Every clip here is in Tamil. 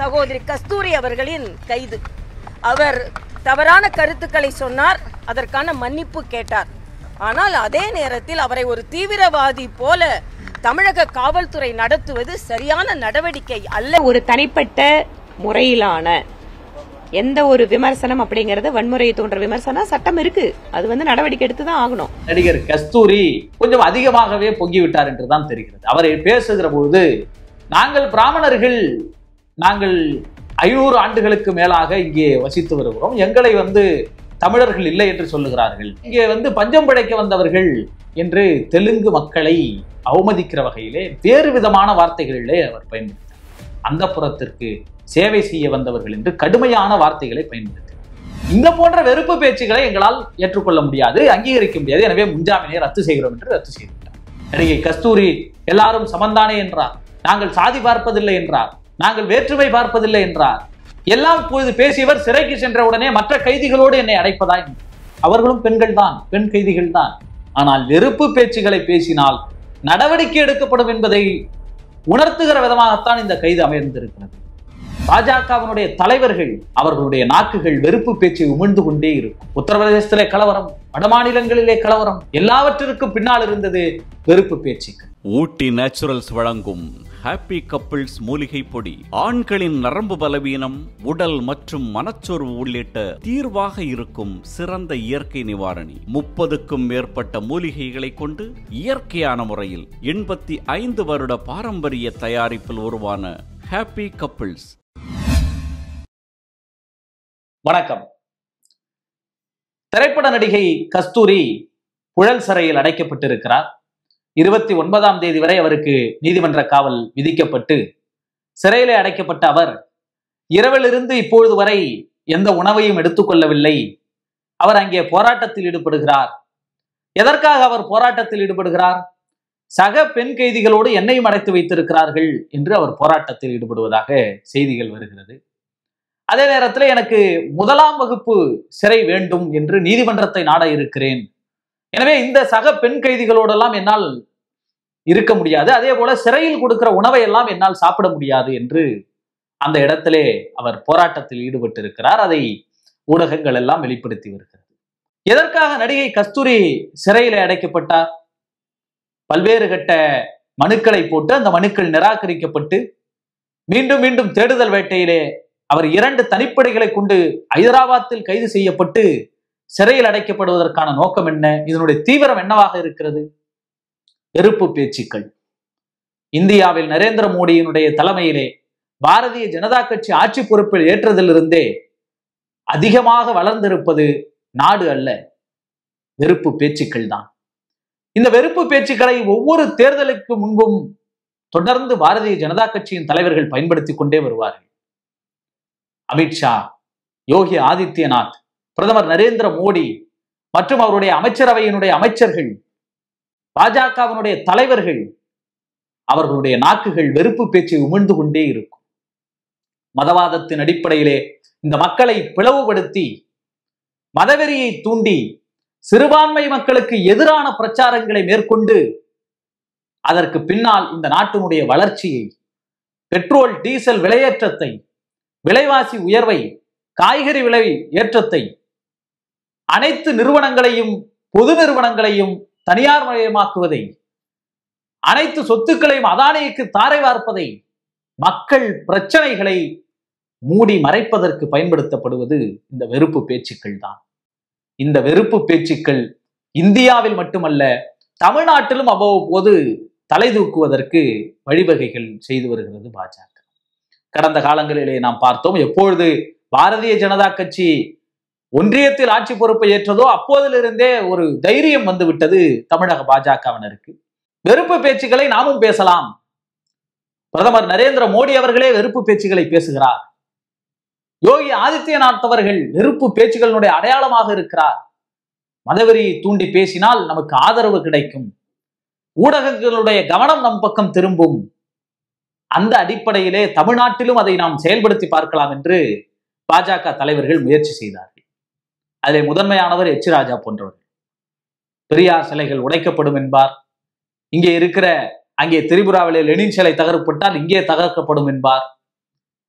சகோதரி கஸ்தூரி அவர்களின் கைது அவர் தவறான கருத்துக்களை சொன்னார் அதற்கான மன்னிப்பு கேட்டார் ஆனால் அதே நேரத்தில் அவரை ஒரு தீவிரவாதி போல தமிழக காவல்துறை நடத்துவது சரியான நடவடிக்கை அல்ல ஒரு தனிப்பட்ட முறையிலான எந்த ஒரு விமர்சனம் அப்படிங்கறது வன்முறையை தோன்ற விமர்சனம் சட்டம் இருக்கு அது வந்து நடவடிக்கை எடுத்து தான் ஆகணும் நடிகர் கஸ்தூரி கொஞ்சம் அதிகமாகவே பொங்கிவிட்டார் என்றுதான் தெரிகிறது அவரை பேசுகிற பொழுது நாங்கள் பிராமணர்கள் நாங்கள் ஐநூறு ஆண்டுகளுக்கு மேலாக இங்கே வசித்து வருகிறோம் எங்களை வந்து தமிழர்கள் இல்லை என்று சொல்லுகிறார்கள் இங்கே வந்து பஞ்சம் பிழைக்க வந்தவர்கள் என்று தெலுங்கு மக்களை அவமதிக்கிற வகையிலே வேறு விதமான வார்த்தைகளிலே அவர் பயன்படுத்தார் அந்த புறத்திற்கு சேவை செய்ய வந்தவர்கள் என்று கடுமையான வார்த்தைகளை பயன்படுத்தினார் இந்த போன்ற வெறுப்பு பேச்சுகளை எங்களால் ஏற்றுக்கொள்ள முடியாது அங்கீகரிக்க முடியாது எனவே முன்ஜாமீனை ரத்து செய்கிறோம் என்று ரத்து செய்துவிட்டார் நடிகை கஸ்தூரி எல்லாரும் சமந்தானே என்றார் நாங்கள் சாதி பார்ப்பதில்லை என்றார் நாங்கள் வேற்றுமை பார்ப்பதில்லை என்றார் எல்லாம் இப்பொழுது பேசியவர் சிறைக்கு சென்ற உடனே மற்ற கைதிகளோடு என்னை அடைப்பதா என்றார். அவர்களும் பெண்கள் தான் பெண் கைதிகள் தான் ஆனால் வெறுப்பு பேச்சுகளை பேசினால் நடவடிக்கை எடுக்கப்படும் என்பதை உணர்த்துகிற விதமாகத்தான் இந்த கைது அமைந்திருக்கிறது பாஜகவினுடைய தலைவர்கள் அவர்களுடைய நாக்குகள் வெறுப்பு பேச்சை உமிழ்ந்து கொண்டே இருக்கும் உத்தரப்பிரதேசத்திலே கலவரம் வடமாநிலங்களிலே கலவரம் எல்லாவற்றிற்கும் பின்னால் இருந்தது வெறுப்பு பேச்சுக்கள் ஊட்டி நேச்சுரல்ஸ் வழங்கும் ஹாப்பி கப்பிள்ஸ் மூலிகை பொடி ஆண்களின் நரம்பு பலவீனம் உடல் மற்றும் மனச்சோர்வு உள்ளிட்ட தீர்வாக இருக்கும் சிறந்த இயற்கை நிவாரணி முப்பதுக்கும் மேற்பட்ட மூலிகைகளை கொண்டு இயற்கையான முறையில் எண்பத்தி ஐந்து வருட பாரம்பரிய தயாரிப்பில் உருவான ஹாப்பி கப்பிள்ஸ் வணக்கம் திரைப்பட நடிகை கஸ்தூரி புழல் சிறையில் அடைக்கப்பட்டிருக்கிறார் இருபத்தி ஒன்பதாம் தேதி வரை அவருக்கு நீதிமன்ற காவல் விதிக்கப்பட்டு சிறையிலே அடைக்கப்பட்ட அவர் இரவிலிருந்து இப்பொழுது வரை எந்த உணவையும் எடுத்துக்கொள்ளவில்லை அவர் அங்கே போராட்டத்தில் ஈடுபடுகிறார் எதற்காக அவர் போராட்டத்தில் ஈடுபடுகிறார் சக பெண் கைதிகளோடு என்னையும் அடைத்து வைத்திருக்கிறார்கள் என்று அவர் போராட்டத்தில் ஈடுபடுவதாக செய்திகள் வருகிறது அதே நேரத்தில் எனக்கு முதலாம் வகுப்பு சிறை வேண்டும் என்று நீதிமன்றத்தை நாட இருக்கிறேன் எனவே இந்த சக பெண் கைதிகளோடெல்லாம் என்னால் இருக்க முடியாது அதே போல சிறையில் கொடுக்கிற உணவை எல்லாம் என்னால் சாப்பிட முடியாது என்று அந்த இடத்திலே அவர் போராட்டத்தில் ஈடுபட்டிருக்கிறார் அதை ஊடகங்கள் எல்லாம் வெளிப்படுத்தி வருகிறது எதற்காக நடிகை கஸ்தூரி சிறையிலே அடைக்கப்பட்டார் பல்வேறு கட்ட மனுக்களை போட்டு அந்த மனுக்கள் நிராகரிக்கப்பட்டு மீண்டும் மீண்டும் தேடுதல் வேட்டையிலே அவர் இரண்டு தனிப்படைகளை கொண்டு ஐதராபாத்தில் கைது செய்யப்பட்டு சிறையில் அடைக்கப்படுவதற்கான நோக்கம் என்ன இதனுடைய தீவிரம் என்னவாக இருக்கிறது வெறுப்பு பேச்சுக்கள் இந்தியாவில் நரேந்திர மோடியினுடைய தலைமையிலே பாரதிய ஜனதா கட்சி ஆட்சி பொறுப்பில் ஏற்றதிலிருந்தே அதிகமாக வளர்ந்திருப்பது நாடு அல்ல வெறுப்பு பேச்சுக்கள் தான் இந்த வெறுப்பு பேச்சுக்களை ஒவ்வொரு தேர்தலுக்கு முன்பும் தொடர்ந்து பாரதிய ஜனதா கட்சியின் தலைவர்கள் பயன்படுத்திக் கொண்டே வருவார்கள் அமித்ஷா யோகி ஆதித்யநாத் பிரதமர் நரேந்திர மோடி மற்றும் அவருடைய அமைச்சரவையினுடைய அமைச்சர்கள் பாஜகவினுடைய தலைவர்கள் அவர்களுடைய நாக்குகள் வெறுப்பு பேச்சை உமிழ்ந்து கொண்டே இருக்கும் மதவாதத்தின் அடிப்படையிலே இந்த மக்களை பிளவுபடுத்தி மதவெறியை தூண்டி சிறுபான்மை மக்களுக்கு எதிரான பிரச்சாரங்களை மேற்கொண்டு அதற்கு பின்னால் இந்த நாட்டினுடைய வளர்ச்சியை பெட்ரோல் டீசல் விலையேற்றத்தை விலைவாசி உயர்வை காய்கறி விலை ஏற்றத்தை அனைத்து நிறுவனங்களையும் பொது நிறுவனங்களையும் தனியார் மயமாக்குவதை அனைத்து சொத்துக்களையும் அதானிக்கு தாரை வார்ப்பதை மக்கள் பிரச்சனைகளை மூடி மறைப்பதற்கு பயன்படுத்தப்படுவது இந்த வெறுப்பு பேச்சுக்கள் தான் இந்த வெறுப்பு பேச்சுக்கள் இந்தியாவில் மட்டுமல்ல தமிழ்நாட்டிலும் அவ்வப்போது தலை தூக்குவதற்கு வழிவகைகள் செய்து வருகிறது பாஜக கடந்த காலங்களிலே நாம் பார்த்தோம் எப்பொழுது பாரதிய ஜனதா கட்சி ஒன்றியத்தில் ஆட்சி பொறுப்பை ஏற்றதோ அப்போதிலிருந்தே ஒரு தைரியம் வந்து விட்டது தமிழக பாஜகவினருக்கு வெறுப்பு பேச்சுக்களை நாமும் பேசலாம் பிரதமர் நரேந்திர மோடி அவர்களே வெறுப்பு பேச்சுக்களை பேசுகிறார் யோகி ஆதித்யநாத் அவர்கள் வெறுப்பு பேச்சுகளுடைய அடையாளமாக இருக்கிறார் மதவெறியை தூண்டி பேசினால் நமக்கு ஆதரவு கிடைக்கும் ஊடகங்களுடைய கவனம் நம் பக்கம் திரும்பும் அந்த அடிப்படையிலே தமிழ்நாட்டிலும் அதை நாம் செயல்படுத்தி பார்க்கலாம் என்று பாஜக தலைவர்கள் முயற்சி செய்தார்கள் அதிலே முதன்மையானவர் எச் ராஜா போன்றவர்கள் பெரியார் சிலைகள் உடைக்கப்படும் என்பார் இங்கே இருக்கிற அங்கே திரிபுராவிலே லெனின் சிலை தகர்க்கப்பட்டால் இங்கே தகர்க்கப்படும் என்பார்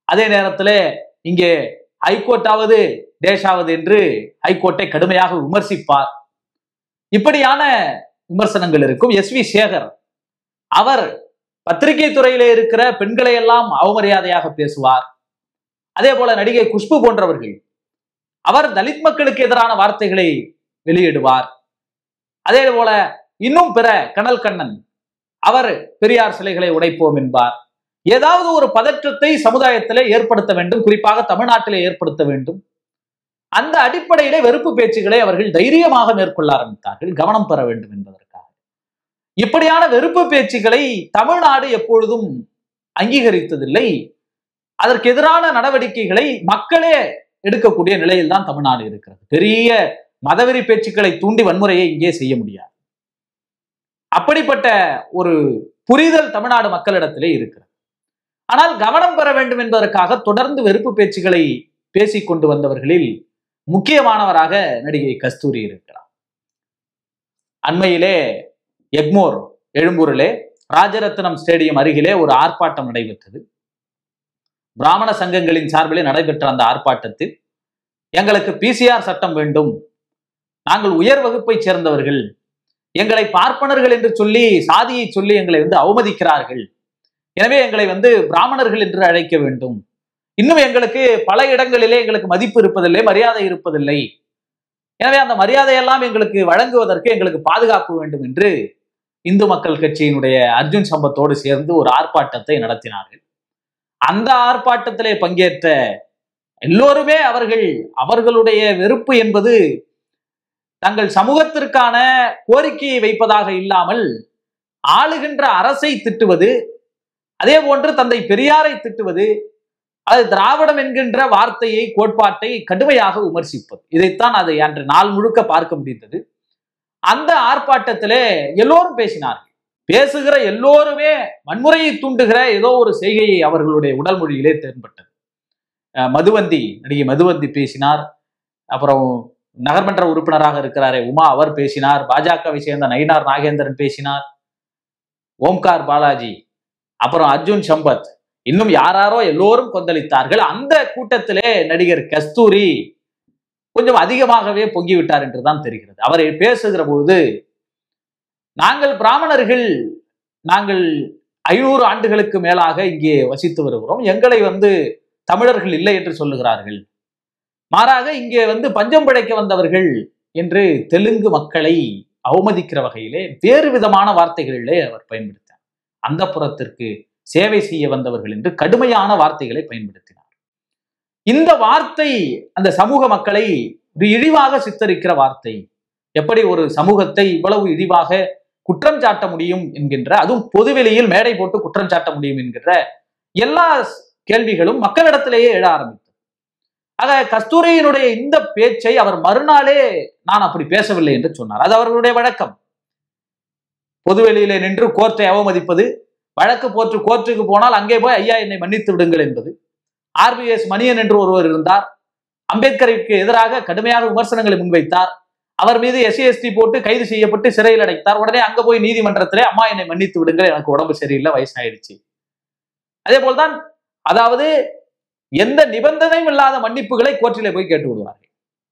அதே நேரத்தில் இங்கே ஹைகோர்ட்டாவது தேஷாவது என்று ஹைகோர்ட்டை கடுமையாக விமர்சிப்பார் இப்படியான விமர்சனங்கள் இருக்கும் எஸ் வி சேகர் அவர் பத்திரிகை துறையிலே இருக்கிற பெண்களை எல்லாம் அவமரியாதையாக பேசுவார் அதே போல நடிகை குஷ்பு போன்றவர்கள் அவர் தலித் மக்களுக்கு எதிரான வார்த்தைகளை வெளியிடுவார் அதே போல இன்னும் பிற கனல் கண்ணன் அவர் பெரியார் சிலைகளை உடைப்போம் என்பார் ஏதாவது ஒரு பதற்றத்தை சமுதாயத்திலே ஏற்படுத்த வேண்டும் குறிப்பாக தமிழ்நாட்டிலே ஏற்படுத்த வேண்டும் அந்த அடிப்படையிலே வெறுப்பு பேச்சுகளை அவர்கள் தைரியமாக மேற்கொள்ள ஆரம்பித்தார்கள் கவனம் பெற வேண்டும் என்பதற்காக இப்படியான வெறுப்பு பேச்சுகளை தமிழ்நாடு எப்பொழுதும் அங்கீகரித்ததில்லை அதற்கு எதிரான நடவடிக்கைகளை மக்களே எடுக்கக்கூடிய நிலையில் தான் தமிழ்நாடு இருக்கிறது பெரிய மதவெறி பேச்சுக்களை தூண்டி வன்முறையை இங்கே செய்ய முடியாது அப்படிப்பட்ட ஒரு புரிதல் தமிழ்நாடு மக்களிடத்திலே இருக்கிறது ஆனால் கவனம் பெற வேண்டும் என்பதற்காக தொடர்ந்து வெறுப்பு பேச்சுகளை பேசிக் கொண்டு வந்தவர்களில் முக்கியமானவராக நடிகை கஸ்தூரி இருக்கிறார் அண்மையிலே எக்மோர் எழும்பூரிலே ராஜரத்னம் ஸ்டேடியம் அருகிலே ஒரு ஆர்ப்பாட்டம் நடைபெற்றது பிராமண சங்கங்களின் சார்பிலே நடைபெற்ற அந்த ஆர்ப்பாட்டத்தில் எங்களுக்கு பிசிஆர் சட்டம் வேண்டும் நாங்கள் உயர் வகுப்பைச் சேர்ந்தவர்கள் எங்களை பார்ப்பனர்கள் என்று சொல்லி சாதியை சொல்லி எங்களை வந்து அவமதிக்கிறார்கள் எனவே எங்களை வந்து பிராமணர்கள் என்று அழைக்க வேண்டும் இன்னும் எங்களுக்கு பல இடங்களிலே எங்களுக்கு மதிப்பு இருப்பதில்லை மரியாதை இருப்பதில்லை எனவே அந்த மரியாதையெல்லாம் எங்களுக்கு வழங்குவதற்கு எங்களுக்கு பாதுகாப்பு வேண்டும் என்று இந்து மக்கள் கட்சியினுடைய அர்ஜுன் சம்பத்தோடு சேர்ந்து ஒரு ஆர்ப்பாட்டத்தை நடத்தினார்கள் அந்த ஆர்ப்பாட்டத்திலே பங்கேற்ற எல்லோருமே அவர்கள் அவர்களுடைய வெறுப்பு என்பது தங்கள் சமூகத்திற்கான கோரிக்கையை வைப்பதாக இல்லாமல் ஆளுகின்ற அரசை திட்டுவது அதே போன்று தந்தை பெரியாரை திட்டுவது அது திராவிடம் என்கின்ற வார்த்தையை கோட்பாட்டை கடுமையாக விமர்சிப்பது இதைத்தான் அதை அன்று நாள் முழுக்க பார்க்க முடிந்தது அந்த ஆர்ப்பாட்டத்திலே எல்லோரும் பேசினார்கள் பேசுகிற எல்லோருமே வன்முறையை தூண்டுகிற ஏதோ ஒரு செய்கையை அவர்களுடைய உடல் மொழியிலே தென்பட்டது அஹ் மதுவந்தி நடிகை மதுவந்தி பேசினார் அப்புறம் நகர்மன்ற உறுப்பினராக இருக்கிறாரே உமா அவர் பேசினார் பாஜகவை சேர்ந்த நயினார் நாகேந்திரன் பேசினார் ஓம்கார் பாலாஜி அப்புறம் அர்ஜுன் சம்பத் இன்னும் யாராரோ எல்லோரும் கொந்தளித்தார்கள் அந்த கூட்டத்திலே நடிகர் கஸ்தூரி கொஞ்சம் அதிகமாகவே பொங்கிவிட்டார் என்றுதான் தெரிகிறது அவர் பேசுகிற பொழுது நாங்கள் பிராமணர்கள் நாங்கள் ஐநூறு ஆண்டுகளுக்கு மேலாக இங்கே வசித்து வருகிறோம் எங்களை வந்து தமிழர்கள் இல்லை என்று சொல்லுகிறார்கள் மாறாக இங்கே வந்து பஞ்சம் பிழைக்க வந்தவர்கள் என்று தெலுங்கு மக்களை அவமதிக்கிற வகையிலே வேறு விதமான வார்த்தைகளிலே அவர் பயன்படுத்தார் அந்த புறத்திற்கு சேவை செய்ய வந்தவர்கள் என்று கடுமையான வார்த்தைகளை பயன்படுத்தினார் இந்த வார்த்தை அந்த சமூக மக்களை ஒரு இழிவாக சித்தரிக்கிற வார்த்தை எப்படி ஒரு சமூகத்தை இவ்வளவு இழிவாக குற்றம் சாட்ட முடியும் என்கின்ற அதுவும் பொதுவெளியில் மேடை போட்டு குற்றம் சாட்ட முடியும் என்கின்ற எல்லா கேள்விகளும் மக்களிடத்திலேயே எழ ஆரம்பித்தது ஆக கஸ்தூரியினுடைய இந்த பேச்சை அவர் மறுநாளே நான் அப்படி பேசவில்லை என்று சொன்னார் அது அவர்களுடைய வழக்கம் பொதுவெளியிலே நின்று கோர்ட்டை அவமதிப்பது வழக்கு போற்று கோர்ட்டுக்கு போனால் அங்கே போய் ஐயா என்னை மன்னித்து விடுங்கள் என்பது ஆர்பிஎஸ் மணியன் என்று ஒருவர் இருந்தார் அம்பேத்கருக்கு எதிராக கடுமையாக விமர்சனங்களை முன்வைத்தார் அவர் மீது எஸ்சி போட்டு கைது செய்யப்பட்டு சிறையில் அடைத்தார் உடனே அங்க போய் நீதிமன்றத்திலே அம்மா என்னை மன்னித்து விடுங்கள் எனக்கு உடம்பு சரியில்லை வயசாயிடுச்சு அதே போல்தான் அதாவது எந்த நிபந்தனையும் இல்லாத மன்னிப்புகளை கோர்ட்டிலே போய் கேட்டு விடுவார்கள்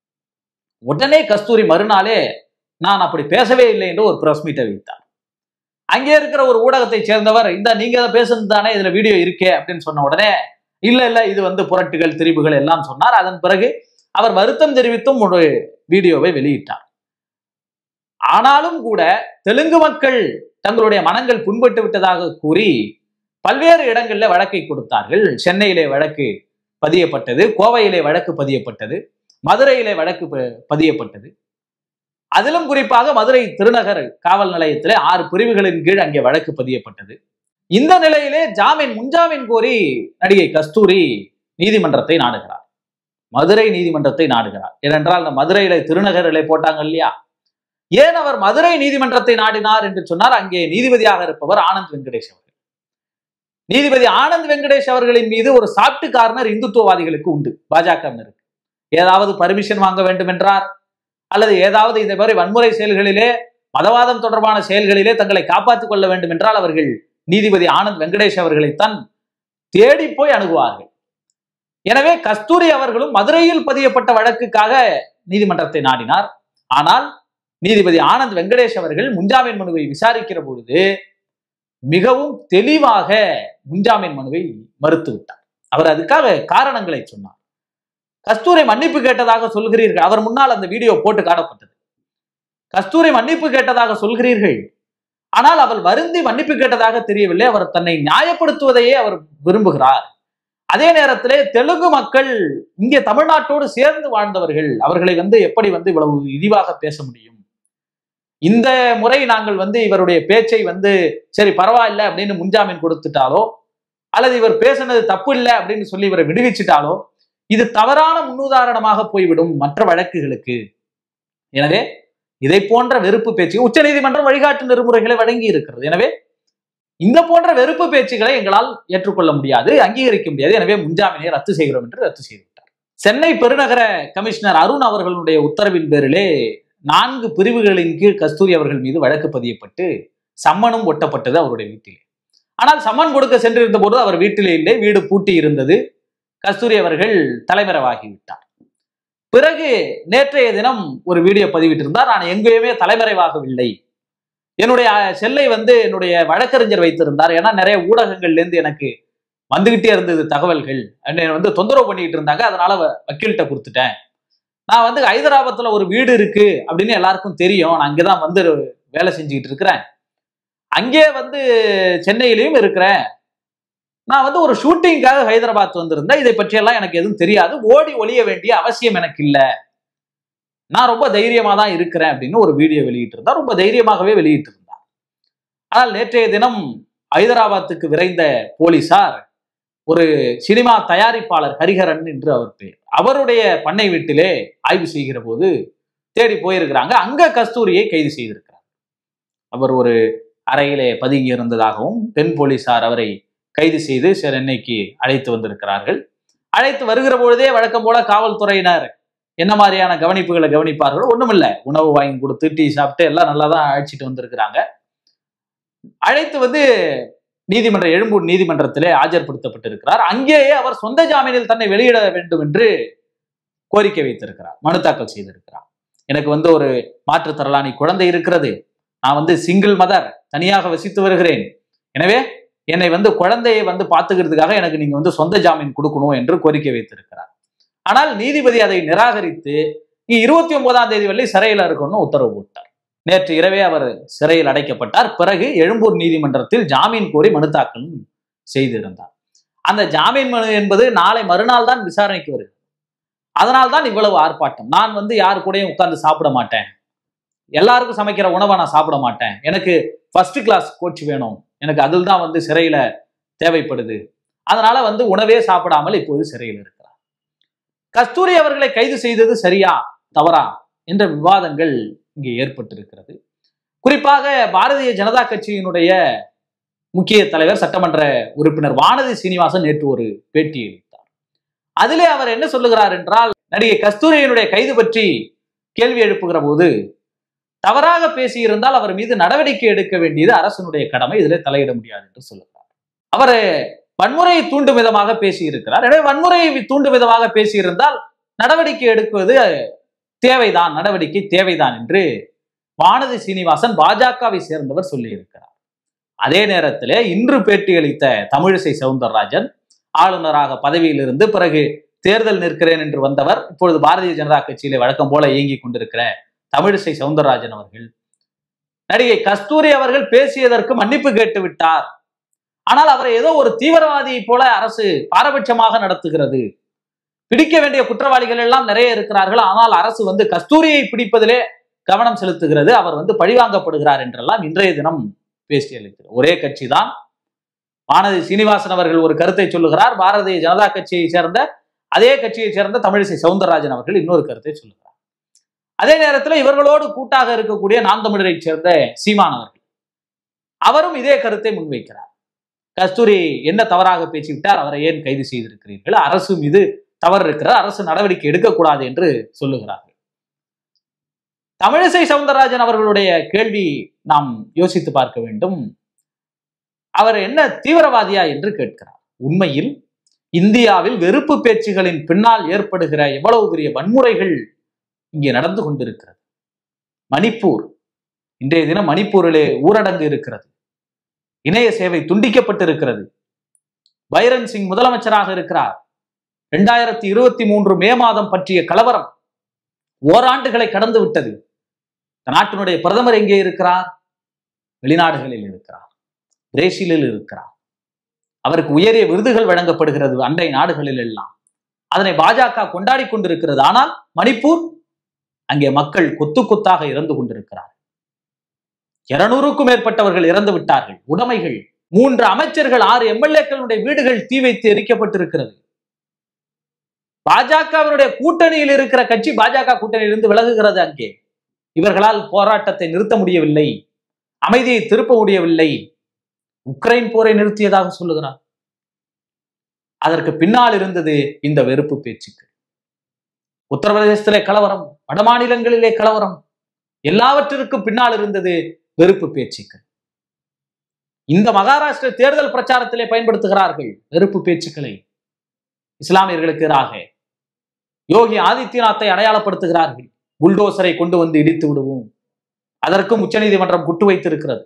உடனே கஸ்தூரி மறுநாளே நான் அப்படி பேசவே இல்லை என்று ஒரு பிரஸ் மீட்டை வைத்தார் அங்கே இருக்கிற ஒரு ஊடகத்தை சேர்ந்தவர் இந்த நீங்க அதை பேசுனது தானே இதுல வீடியோ இருக்கே அப்படின்னு சொன்ன உடனே இல்ல இல்ல இது வந்து புரட்டுகள் திரிவுகள் எல்லாம் சொன்னார் அதன் பிறகு அவர் வருத்தம் தெரிவித்தும் ஒரு வீடியோவை வெளியிட்டார் ஆனாலும் கூட தெலுங்கு மக்கள் தங்களுடைய மனங்கள் புண்பட்டு விட்டதாக கூறி பல்வேறு இடங்கள்ல வழக்கை கொடுத்தார்கள் சென்னையிலே வழக்கு பதியப்பட்டது கோவையிலே வழக்கு பதியப்பட்டது மதுரையிலே வழக்கு ப- பதியப்பட்டது அதிலும் குறிப்பாக மதுரை திருநகர் காவல் நிலையத்திலே ஆறு பிரிவுகளின் கீழ் அங்கே வழக்கு பதியப்பட்டது இந்த நிலையிலே ஜாமீன் முன்ஜாமீன் கோரி நடிகை கஸ்தூரி நீதிமன்றத்தை நாடுகிறார் மதுரை நீதிமன்றத்தை நாடுகிறார் ஏனென்றால் இந்த மதுரையில திருநகரிலே போட்டாங்க இல்லையா ஏன் அவர் மதுரை நீதிமன்றத்தை நாடினார் என்று சொன்னார் அங்கே நீதிபதியாக இருப்பவர் ஆனந்த் வெங்கடேஷ் அவர்கள் நீதிபதி ஆனந்த் வெங்கடேஷ் அவர்களின் மீது ஒரு சாப்டு கார்னர் இந்துத்துவவாதிகளுக்கு உண்டு பாஜகவினருக்கு ஏதாவது பர்மிஷன் வாங்க வேண்டும் என்றார் அல்லது ஏதாவது இந்த மாதிரி வன்முறை செயல்களிலே மதவாதம் தொடர்பான செயல்களிலே தங்களை காப்பாற்றிக் கொள்ள வேண்டும் என்றால் அவர்கள் நீதிபதி ஆனந்த் வெங்கடேஷ் அவர்களைத்தான் தேடி போய் அணுகுவார்கள் எனவே கஸ்தூரி அவர்களும் மதுரையில் பதியப்பட்ட வழக்குக்காக நீதிமன்றத்தை நாடினார் ஆனால் நீதிபதி ஆனந்த் வெங்கடேஷ் அவர்கள் முன்ஜாமீன் மனுவை விசாரிக்கிற பொழுது மிகவும் தெளிவாக முன்ஜாமீன் மனுவை மறுத்து விட்டார் அவர் அதுக்காக காரணங்களை சொன்னார் கஸ்தூரி மன்னிப்பு கேட்டதாக சொல்கிறீர்கள் அவர் முன்னால் அந்த வீடியோ போட்டு காட்டப்பட்டது கஸ்தூரி மன்னிப்பு கேட்டதாக சொல்கிறீர்கள் ஆனால் அவள் வருந்தி மன்னிப்பு கேட்டதாக தெரியவில்லை அவர் தன்னை நியாயப்படுத்துவதையே அவர் விரும்புகிறார் அதே நேரத்திலே தெலுங்கு மக்கள் இங்கே தமிழ்நாட்டோடு சேர்ந்து வாழ்ந்தவர்கள் அவர்களை வந்து எப்படி வந்து இவ்வளவு இழிவாக பேச முடியும் இந்த முறை நாங்கள் வந்து இவருடைய பேச்சை வந்து சரி பரவாயில்ல அப்படின்னு முன்ஜாமீன் கொடுத்துட்டாலோ அல்லது இவர் பேசுனது தப்பு இல்லை அப்படின்னு சொல்லி இவரை விடுவிச்சிட்டாலோ இது தவறான முன்னுதாரணமாக போய்விடும் மற்ற வழக்குகளுக்கு எனவே இதை போன்ற வெறுப்பு பேச்சு உச்சநீதிமன்றம் வழிகாட்டு நெறிமுறைகளை வழங்கி இருக்கிறது எனவே இந்த போன்ற வெறுப்பு பேச்சுகளை எங்களால் ஏற்றுக்கொள்ள முடியாது அங்கீகரிக்க முடியாது எனவே முன்ஜாமீனை ரத்து செய்கிறோம் என்று ரத்து செய்து விட்டார் சென்னை பெருநகர கமிஷனர் அருண் அவர்களுடைய உத்தரவின் பேரிலே நான்கு பிரிவுகளின் கீழ் கஸ்தூரி அவர்கள் மீது வழக்கு பதியப்பட்டு சம்மனும் ஒட்டப்பட்டது அவருடைய வீட்டிலே ஆனால் சம்மன் கொடுக்க சென்றிருந்த போது அவர் வீட்டிலே இல்லை வீடு பூட்டி இருந்தது கஸ்தூரி அவர்கள் தலைமறைவாகிவிட்டார் பிறகு நேற்றைய தினம் ஒரு வீடியோ பதிவிட்டிருந்தார் நான் எங்கேயுமே தலைமறைவாகவில்லை என்னுடைய அஹ், செல்லை வந்து என்னுடைய வழக்கறிஞர் வைத்திருந்தார் ஏன்னா நிறைய ஊடகங்கள்ல இருந்து எனக்கு வந்துகிட்டே இருந்தது தகவல்கள் என்னை வந்து தொந்தரவு பண்ணிட்டு இருந்தாங்க அதனால வ- வக்கீல்கிட்ட கொடுத்துட்டேன் நான் வந்து ஹைதராபாத்ல ஒரு வீடு இருக்கு அப்படின்னு எல்லாருக்கும் தெரியும் நான் அங்கதான் வந்து வேலை செஞ்சுக்கிட்டு இருக்கிறேன் அங்கே வந்து சென்னையிலையும் இருக்கிறேன் நான் வந்து ஒரு ஷூட்டிங்காக ஹைதராபாத் வந்திருந்தேன் இதை பற்றியெல்லாம் எனக்கு எதுவும் தெரியாது ஓடி ஒளிய வேண்டிய அவசியம் எனக்கு இல்லை நான் ரொம்ப தைரியமா தான் இருக்கிறேன் அப்படின்னு ஒரு வீடியோ வெளியிட்டிருந்தார் ரொம்ப தைரியமாகவே வெளியிட்டிருந்தார் ஆனால் நேற்றைய தினம் ஹைதராபாத்துக்கு விரைந்த போலீசார் ஒரு சினிமா தயாரிப்பாளர் ஹரிஹரன் என்று அவர் பேர் அவருடைய பண்ணை வீட்டிலே ஆய்வு செய்கிற போது தேடி போயிருக்கிறாங்க அங்க கஸ்தூரியை கைது செய்திருக்கிறார் அவர் ஒரு அறையிலே பதுங்கி இருந்ததாகவும் பெண் போலீசார் அவரை கைது செய்து சென்னைக்கு அழைத்து வந்திருக்கிறார்கள் அழைத்து வருகிற பொழுதே வழக்கம் போல காவல்துறையினர் என்ன மாதிரியான கவனிப்புகளை கவனிப்பார்களோ ஒண்ணுமில்ல உணவு வாங்கி கொடுத்து டீ சாப்பிட்டு எல்லாம் நல்லா தான் அழைச்சிட்டு வந்திருக்கிறாங்க அழைத்து வந்து நீதிமன்ற எழும்பூர் நீதிமன்றத்திலே ஆஜர்படுத்தப்பட்டிருக்கிறார் அங்கேயே அவர் சொந்த ஜாமீனில் தன்னை வெளியிட வேண்டும் என்று கோரிக்கை வைத்திருக்கிறார் மனு தாக்கல் செய்திருக்கிறார் எனக்கு வந்து ஒரு மாற்றுத்திறனாளி குழந்தை இருக்கிறது நான் வந்து சிங்கிள் மதர் தனியாக வசித்து வருகிறேன் எனவே என்னை வந்து குழந்தையை வந்து பார்த்துக்கிறதுக்காக எனக்கு நீங்க வந்து சொந்த ஜாமீன் கொடுக்கணும் என்று கோரிக்கை வைத்திருக்கிறார் ஆனால் நீதிபதி அதை நிராகரித்து நீ இருபத்தி ஒன்பதாம் தேதி வரை சிறையில் இருக்கணும்னு உத்தரவு போட்டார் நேற்று இரவே அவர் சிறையில் அடைக்கப்பட்டார் பிறகு எழும்பூர் நீதிமன்றத்தில் ஜாமீன் கோரி மனு தாக்கலும் செய்திருந்தார் அந்த ஜாமீன் மனு என்பது நாளை மறுநாள் தான் விசாரணைக்கு வருகிறது அதனால் தான் இவ்வளவு ஆர்ப்பாட்டம் நான் வந்து யாரு கூடயும் உட்கார்ந்து சாப்பிட மாட்டேன் எல்லாருக்கும் சமைக்கிற உணவை நான் சாப்பிட மாட்டேன் எனக்கு ஃபர்ஸ்ட் கிளாஸ் கோச் வேணும் எனக்கு அதில் தான் வந்து சிறையில தேவைப்படுது அதனால வந்து உணவே சாப்பிடாமல் இப்போது சிறையில் இருக்கிறார் கஸ்தூரி அவர்களை கைது செய்தது சரியா தவறா என்ற விவாதங்கள் இங்கே ஏற்பட்டிருக்கிறது குறிப்பாக பாரதிய ஜனதா கட்சியினுடைய முக்கிய தலைவர் சட்டமன்ற உறுப்பினர் வானதி சீனிவாசன் நேற்று ஒரு பேட்டி அளித்தார் அதிலே அவர் என்ன சொல்லுகிறார் என்றால் நடிகை கஸ்தூரியினுடைய கைது பற்றி கேள்வி எழுப்புகிற போது தவறாக பேசியிருந்தால் அவர் மீது நடவடிக்கை எடுக்க வேண்டியது அரசனுடைய கடமை இதில் தலையிட முடியாது என்று சொல்லுகிறார் அவர் வன்முறையை தூண்டும் விதமாக பேசியிருக்கிறார் எனவே வன்முறையை தூண்டும் விதமாக பேசியிருந்தால் நடவடிக்கை எடுக்குவது தேவைதான் நடவடிக்கை தேவைதான் என்று வானதி சீனிவாசன் பாஜகவை சேர்ந்தவர் சொல்லியிருக்கிறார் அதே நேரத்திலே இன்று பேட்டியளித்த தமிழிசை சவுந்தரராஜன் ஆளுநராக பதவியிலிருந்து பிறகு தேர்தல் நிற்கிறேன் என்று வந்தவர் இப்பொழுது பாரதிய ஜனதா கட்சியிலே வழக்கம் போல இயங்கிக் கொண்டிருக்கிற தமிழிசை சவுந்தரராஜன் அவர்கள் நடிகை கஸ்தூரி அவர்கள் பேசியதற்கு மன்னிப்பு கேட்டு விட்டார் ஆனால் அவரை ஏதோ ஒரு தீவிரவாதியை போல அரசு பாரபட்சமாக நடத்துகிறது பிடிக்க வேண்டிய குற்றவாளிகள் எல்லாம் நிறைய இருக்கிறார்கள் ஆனால் அரசு வந்து கஸ்தூரியை பிடிப்பதிலே கவனம் செலுத்துகிறது அவர் வந்து பழிவாங்கப்படுகிறார் என்றெல்லாம் இன்றைய தினம் பேசி அளிக்கிறார் ஒரே கட்சி தான் வானதி சீனிவாசன் அவர்கள் ஒரு கருத்தை சொல்லுகிறார் பாரதிய ஜனதா கட்சியை சேர்ந்த அதே கட்சியை சேர்ந்த தமிழிசை சவுந்தரராஜன் அவர்கள் இன்னொரு கருத்தை சொல்லுகிறார் அதே நேரத்தில் இவர்களோடு கூட்டாக இருக்கக்கூடிய நாம் தமிழரை சேர்ந்த சீமான் அவர்கள் அவரும் இதே கருத்தை முன்வைக்கிறார் கஸ்தூரி என்ன தவறாக பேசிவிட்டார் அவரை ஏன் கைது செய்திருக்கிறீர்கள் அரசு மீது தவறு இருக்கிறார் அரசு நடவடிக்கை எடுக்கக்கூடாது என்று சொல்லுகிறார்கள் தமிழிசை சவுந்தரராஜன் அவர்களுடைய கேள்வி நாம் யோசித்து பார்க்க வேண்டும் அவர் என்ன தீவிரவாதியா என்று கேட்கிறார் உண்மையில் இந்தியாவில் வெறுப்பு பேச்சுகளின் பின்னால் ஏற்படுகிற எவ்வளவு பெரிய வன்முறைகள் இங்கே நடந்து கொண்டிருக்கிறது மணிப்பூர் இன்றைய தினம் மணிப்பூரிலே ஊரடங்கு இருக்கிறது இணைய சேவை துண்டிக்கப்பட்டிருக்கிறது பைரன் சிங் முதலமைச்சராக இருக்கிறார் இரண்டாயிரத்தி இருபத்தி மூன்று மே மாதம் பற்றிய கலவரம் ஓராண்டுகளை கடந்து விட்டது இந்த நாட்டினுடைய பிரதமர் எங்கே இருக்கிறார் வெளிநாடுகளில் இருக்கிறார் பிரேசிலில் இருக்கிறார் அவருக்கு உயரிய விருதுகள் வழங்கப்படுகிறது அண்டை நாடுகளில் எல்லாம் அதனை பாஜக கொண்டாடி கொண்டிருக்கிறது ஆனால் மணிப்பூர் அங்கே மக்கள் கொத்து கொத்தாக இறந்து கொண்டிருக்கிறார் இருநூறுக்கும் மேற்பட்டவர்கள் இறந்து விட்டார்கள் உடைமைகள் மூன்று அமைச்சர்கள் ஆறு எம்எல்ஏக்களுடைய வீடுகள் தீ வைத்து எரிக்கப்பட்டிருக்கிறது பாஜகவினுடைய கூட்டணியில் இருக்கிற கட்சி பாஜக கூட்டணியிலிருந்து விலகுகிறது அங்கே இவர்களால் போராட்டத்தை நிறுத்த முடியவில்லை அமைதியை திருப்ப முடியவில்லை உக்ரைன் போரை நிறுத்தியதாக சொல்லுகிறார் அதற்கு பின்னால் இருந்தது இந்த வெறுப்பு பேச்சுக்கள் உத்தரப்பிரதேசத்திலே கலவரம் வடமாநிலங்களிலே கலவரம் எல்லாவற்றிற்கும் பின்னால் இருந்தது வெறுப்பு பேச்சுக்கள் இந்த மகாராஷ்டிர தேர்தல் பிரச்சாரத்திலே பயன்படுத்துகிறார்கள் வெறுப்பு பேச்சுக்களை இஸ்லாமியர்களுக்கு எதிராக யோகி ஆதித்யநாத்தை அடையாளப்படுத்துகிறார்கள் புல்டோசரை கொண்டு வந்து இடித்து விடுவோம் அதற்கும் உச்சநீதிமன்றம் குட்டு வைத்திருக்கிறது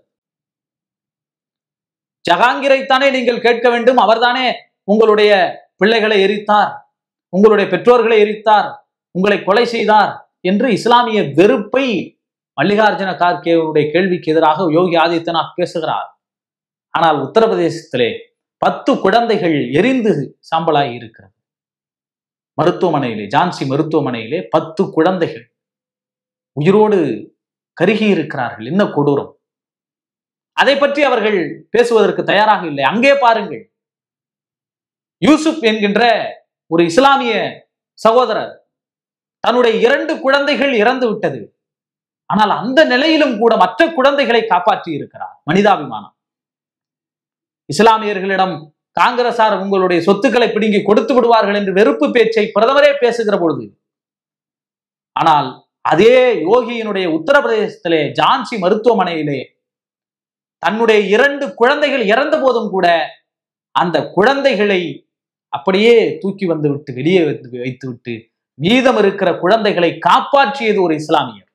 ஜஹாங்கீரைத்தானே நீங்கள் கேட்க வேண்டும் அவர்தானே உங்களுடைய பிள்ளைகளை எரித்தார் உங்களுடைய பெற்றோர்களை எரித்தார் உங்களை கொலை செய்தார் என்று இஸ்லாமிய வெறுப்பை மல்லிகார்ஜுன கார்கேவுடைய கேள்விக்கு எதிராக யோகி ஆதித்யநாத் பேசுகிறார் ஆனால் உத்தரப்பிரதேசத்திலே பத்து குழந்தைகள் எரிந்து சாம்பலாகி இருக்கிறது மருத்துவமனையிலே ஜான்சி மருத்துவமனையிலே பத்து குழந்தைகள் உயிரோடு கருகி இருக்கிறார்கள் என்ன கொடூரம் அதை பற்றி அவர்கள் பேசுவதற்கு தயாராக இல்லை அங்கே பாருங்கள் யூசுப் என்கின்ற ஒரு இஸ்லாமிய சகோதரர் தன்னுடைய இரண்டு குழந்தைகள் இறந்து விட்டது ஆனால் அந்த நிலையிலும் கூட மற்ற குழந்தைகளை காப்பாற்றி இருக்கிறார் மனிதாபிமானம் இஸ்லாமியர்களிடம் காங்கிரசார் உங்களுடைய சொத்துக்களை பிடுங்கி கொடுத்து விடுவார்கள் என்று வெறுப்பு பேச்சை பிரதமரே பேசுகிற பொழுது ஆனால் அதே யோகியினுடைய உத்தரப்பிரதேசத்திலே ஜான்சி மருத்துவமனையிலே தன்னுடைய இரண்டு குழந்தைகள் இறந்த போதும் கூட அந்த குழந்தைகளை அப்படியே தூக்கி வந்து விட்டு வெளியே வந்து வைத்து விட்டு மீதம் இருக்கிற குழந்தைகளை காப்பாற்றியது ஒரு இஸ்லாமியர்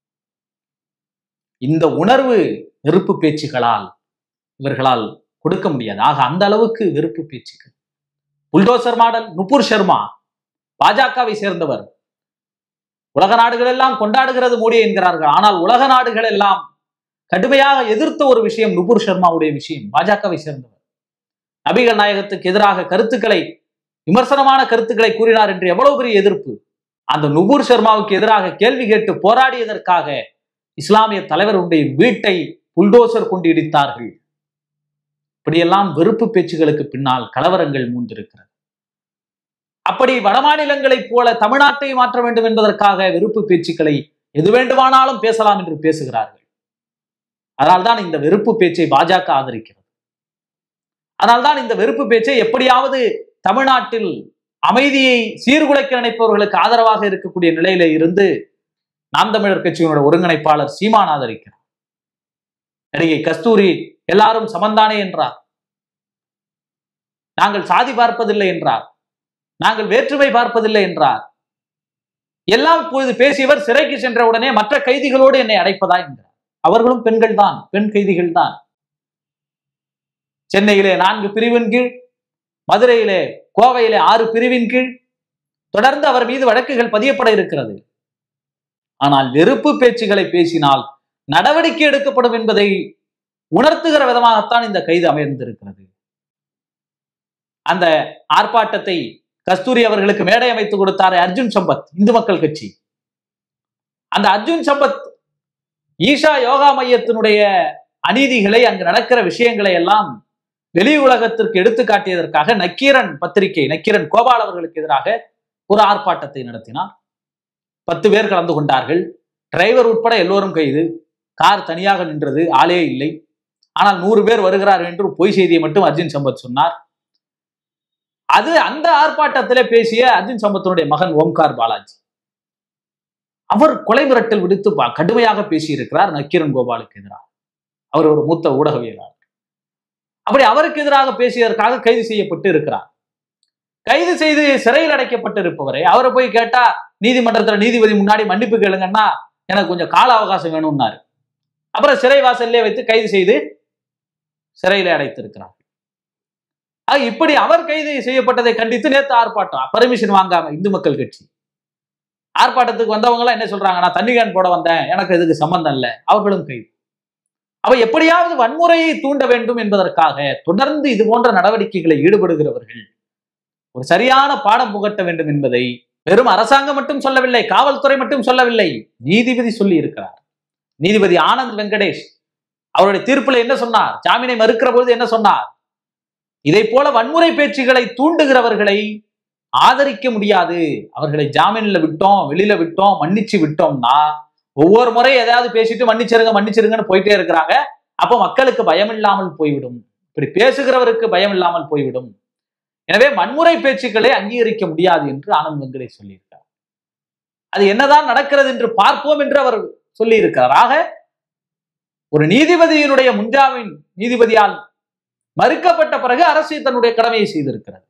இந்த உணர்வு வெறுப்பு பேச்சுகளால் இவர்களால் கொடுக்க முடியாது ஆக அந்த அளவுக்கு வெறுப்பு பேச்சுக்கள் புல்டோசர் மாடல் நுபுர் சர்மா பாஜகவை சேர்ந்தவர் உலக நாடுகள் எல்லாம் கொண்டாடுகிறது மோடி என்கிறார்கள் ஆனால் உலக நாடுகள் எல்லாம் கடுமையாக எதிர்த்த ஒரு விஷயம் நுபுர் சர்மாவுடைய விஷயம் பாஜகவை சேர்ந்தவர் நபிகள் நாயகத்துக்கு எதிராக கருத்துக்களை விமர்சனமான கருத்துக்களை கூறினார் என்று எவ்வளவு பெரிய எதிர்ப்பு அந்த நுபுர் சர்மாவுக்கு எதிராக கேள்வி கேட்டு போராடியதற்காக இஸ்லாமிய தலைவருடைய வீட்டை புல்டோசர் கொண்டு இடித்தார்கள் இப்படியெல்லாம் வெறுப்பு பேச்சுகளுக்கு பின்னால் கலவரங்கள் மூண்டிருக்கிறது அப்படி வடமாநிலங்களைப் போல தமிழ்நாட்டை மாற்ற வேண்டும் என்பதற்காக வெறுப்பு பேச்சுக்களை எது வேண்டுமானாலும் பேசலாம் என்று பேசுகிறார்கள் அதனால்தான் இந்த வெறுப்பு பேச்சை பாஜக ஆதரிக்கிறது அதனால்தான் இந்த வெறுப்பு பேச்சை எப்படியாவது தமிழ்நாட்டில் அமைதியை சீர்குலைக்க நினைப்பவர்களுக்கு ஆதரவாக இருக்கக்கூடிய நிலையில இருந்து நாம் தமிழர் கட்சியினுடைய ஒருங்கிணைப்பாளர் சீமான் ஆதரிக்கிறார் நடிகை கஸ்தூரி எல்லாரும் சமந்தானே என்றார் நாங்கள் சாதி பார்ப்பதில்லை என்றார் நாங்கள் வேற்றுமை பார்ப்பதில்லை என்றார் எல்லாம் இப்பொழுது பேசியவர் சிறைக்கு சென்ற உடனே மற்ற கைதிகளோடு என்னை அடைப்பதா என்கிறார் அவர்களும் பெண்கள் தான் பெண் கைதிகள் தான் சென்னையிலே நான்கு பிரிவின் கீழ் மதுரையிலே கோவையிலே ஆறு பிரிவின் கீழ் தொடர்ந்து அவர் மீது வழக்குகள் பதியப்பட இருக்கிறது ஆனால் வெறுப்பு பேச்சுகளை பேசினால் நடவடிக்கை எடுக்கப்படும் என்பதை உணர்த்துகிற விதமாகத்தான் இந்த கைது அமைந்திருக்கிறது அந்த ஆர்ப்பாட்டத்தை கஸ்தூரி அவர்களுக்கு மேடை அமைத்து கொடுத்தாரே அர்ஜுன் சம்பத் இந்து மக்கள் கட்சி அந்த அர்ஜுன் சம்பத் ஈஷா யோகா மையத்தினுடைய அநீதிகளை அங்கு நடக்கிற விஷயங்களை எல்லாம் வெளி உலகத்திற்கு எடுத்து காட்டியதற்காக நக்கீரன் பத்திரிகை நக்கீரன் கோபால் அவர்களுக்கு எதிராக ஒரு ஆர்ப்பாட்டத்தை நடத்தினார் பத்து பேர் கலந்து கொண்டார்கள் டிரைவர் உட்பட எல்லோரும் கைது கார் தனியாக நின்றது ஆளே இல்லை ஆனால் நூறு பேர் வருகிறார் என்று பொய் செய்தியை மட்டும் அர்ஜுன் சம்பத் சொன்னார் அது அந்த ஆர்ப்பாட்டத்திலே பேசிய அர்ஜுன் சம்பத்தினுடைய மகன் ஓம்கார் பாலாஜி அவர் கொலை மிரட்டல் விடுத்து பா- கடுமையாக பேசியிருக்கிறார் நக்கீரன் கோபாலுக்கு எதிராக அவர் ஒரு மூத்த ஊடகவியலாளர் அப்படி அவருக்கு எதிராக பேசியதற்காக கைது செய்யப்பட்டு இருக்கிறார் கைது செய்து சிறையில் அடைக்கப்பட்டிருப்பவரை அவரை போய் கேட்டா நீதிமன்றத்துல நீதிபதி முன்னாடி மன்னிப்பு கேளுங்கன்னா எனக்கு கொஞ்சம் கால அவகாசம் வேணும்னாரு அப்புறம் சிறை வாசல்லே வைத்து கைது செய்து சிறையில அடைத்திருக்கிறார் ஆக இப்படி அவர் கைது செய்யப்பட்டதை கண்டித்து நேத்து ஆர்ப்பாட்டம் பர்மிஷன் வாங்காம இந்து மக்கள் கட்சி ஆர்ப்பாட்டத்துக்கு வந்தவங்க எல்லாம் என்ன சொல்றாங்க நான் தண்ணி கேன் போட வந்தேன் எனக்கு இதுக்கு சம்பந்தம் இல்லை அவர்களும் கைது அவ எப்படியாவது வன்முறையை தூண்ட வேண்டும் என்பதற்காக தொடர்ந்து இது போன்ற நடவடிக்கைகளை ஈடுபடுகிறவர்கள் ஒரு சரியான பாடம் புகட்ட வேண்டும் என்பதை வெறும் அரசாங்கம் மட்டும் சொல்லவில்லை காவல்துறை மட்டும் சொல்லவில்லை நீதிபதி சொல்லி இருக்கிறார் நீதிபதி ஆனந்த் வெங்கடேஷ் அவருடைய தீர்ப்புல என்ன சொன்னார் ஜாமீனை மறுக்கிற பொழுது என்ன சொன்னார் இதை போல வன்முறை பேச்சுகளை தூண்டுகிறவர்களை ஆதரிக்க முடியாது அவர்களை ஜாமீன்ல விட்டோம் வெளியில விட்டோம் மன்னிச்சு விட்டோம்னா ஒவ்வொரு முறை எதாவது பேசிட்டு மன்னிச்சிருங்க மன்னிச்சிருங்கன்னு போயிட்டே இருக்கிறாங்க அப்போ மக்களுக்கு பயம் இல்லாமல் போய்விடும் இப்படி பேசுகிறவருக்கு பயம் இல்லாமல் போய்விடும் எனவே வன்முறை பேச்சுக்களை அங்கீகரிக்க முடியாது என்று ஆனந்த் வெங்கடேஷ் சொல்லியிருக்கார் அது என்னதான் நடக்கிறது என்று பார்ப்போம் என்று அவர் சொல்லியிருக்கிறார் ஆக ஒரு நீதிபதியினுடைய முன்ஜாமீன் நீதிபதியால் மறுக்கப்பட்ட பிறகு அரசு தன்னுடைய கடமையை செய்திருக்கிறது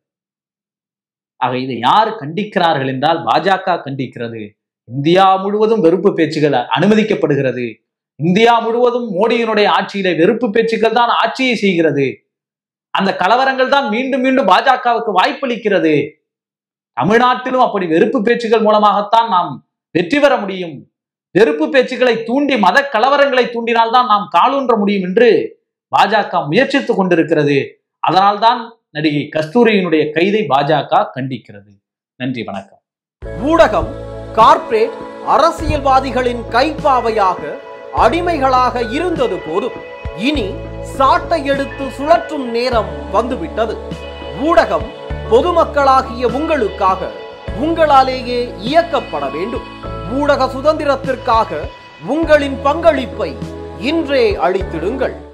ஆக இதை யார் கண்டிக்கிறார்கள் என்றால் பாஜக கண்டிக்கிறது இந்தியா முழுவதும் வெறுப்பு பேச்சுகள் அனுமதிக்கப்படுகிறது இந்தியா முழுவதும் மோடியினுடைய ஆட்சியில வெறுப்பு பேச்சுக்கள் தான் ஆட்சியை செய்கிறது அந்த கலவரங்கள் தான் மீண்டும் மீண்டும் பாஜகவுக்கு வாய்ப்பளிக்கிறது தமிழ்நாட்டிலும் அப்படி வெறுப்பு பேச்சுகள் மூலமாகத்தான் நாம் வெற்றி பெற முடியும் வெறுப்பு பேச்சுக்களை தூண்டி மத கலவரங்களை தூண்டினால்தான் நாம் காலூன்ற முடியும் என்று பாஜக முயற்சித்துக் கொண்டிருக்கிறது அதனால்தான் நடிகை கஸ்தூரியினுடைய கைதை பாஜக கண்டிக்கிறது நன்றி வணக்கம் ஊடகம் கார்ப்பரேட் அரசியல்வாதிகளின் கைப்பாவையாக அடிமைகளாக இருந்தது போதும் இனி சாட்டை எடுத்து சுழற்றும் நேரம் வந்துவிட்டது ஊடகம் பொதுமக்களாகிய உங்களுக்காக உங்களாலேயே இயக்கப்பட வேண்டும் ஊடக சுதந்திரத்திற்காக உங்களின் பங்களிப்பை இன்றே அளித்திடுங்கள்